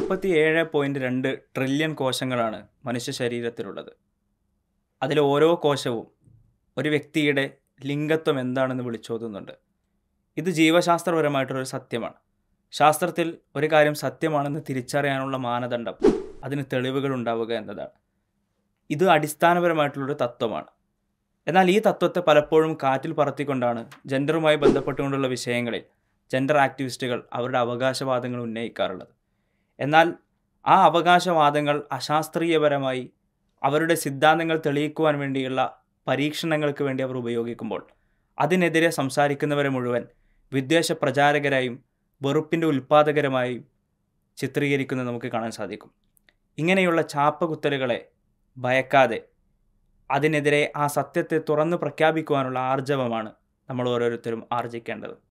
നാൽപ്പത്തി ഏഴ് പോയിൻറ്റ് രണ്ട് ട്രില്യൺ കോശങ്ങളാണ് മനുഷ്യ ശരീരത്തിലുള്ളത് അതിൽ ഓരോ കോശവും ഒരു വ്യക്തിയുടെ ലിംഗത്വം എന്താണെന്ന് വിളിച്ചോതുന്നുണ്ട് ഇത് ജീവശാസ്ത്രപരമായിട്ടൊരു സത്യമാണ് ശാസ്ത്രത്തിൽ ഒരു കാര്യം സത്യമാണെന്ന് തിരിച്ചറിയാനുള്ള മാനദണ്ഡം അതിന് തെളിവുകൾ ഉണ്ടാവുക എന്നതാണ് ഇത് അടിസ്ഥാനപരമായിട്ടുള്ളൊരു തത്വമാണ് എന്നാൽ ഈ തത്വത്തെ പലപ്പോഴും കാറ്റിൽ പറത്തിക്കൊണ്ടാണ് ജെൻഡറുമായി ബന്ധപ്പെട്ടുകൊണ്ടുള്ള വിഷയങ്ങളിൽ ജെൻഡർ ആക്ടിവിസ്റ്റുകൾ അവരുടെ അവകാശവാദങ്ങൾ ഉന്നയിക്കാറുള്ളത് എന്നാൽ ആ അവകാശവാദങ്ങൾ അശാസ്ത്രീയപരമായി അവരുടെ സിദ്ധാന്തങ്ങൾ തെളിയിക്കുവാൻ വേണ്ടിയുള്ള പരീക്ഷണങ്ങൾക്ക് വേണ്ടി അവർ ഉപയോഗിക്കുമ്പോൾ അതിനെതിരെ സംസാരിക്കുന്നവരെ മുഴുവൻ വിദ്വേഷ പ്രചാരകരായും വെറുപ്പിൻ്റെ ഉൽപ്പാദകരമായും ചിത്രീകരിക്കുന്നത് നമുക്ക് കാണാൻ സാധിക്കും ഇങ്ങനെയുള്ള ചാപ്പകുത്തലുകളെ ഭയക്കാതെ അതിനെതിരെ ആ സത്യത്തെ തുറന്നു പ്രഖ്യാപിക്കുവാനുള്ള ആർജവമാണ് നമ്മൾ ഓരോരുത്തരും ആർജിക്കേണ്ടത്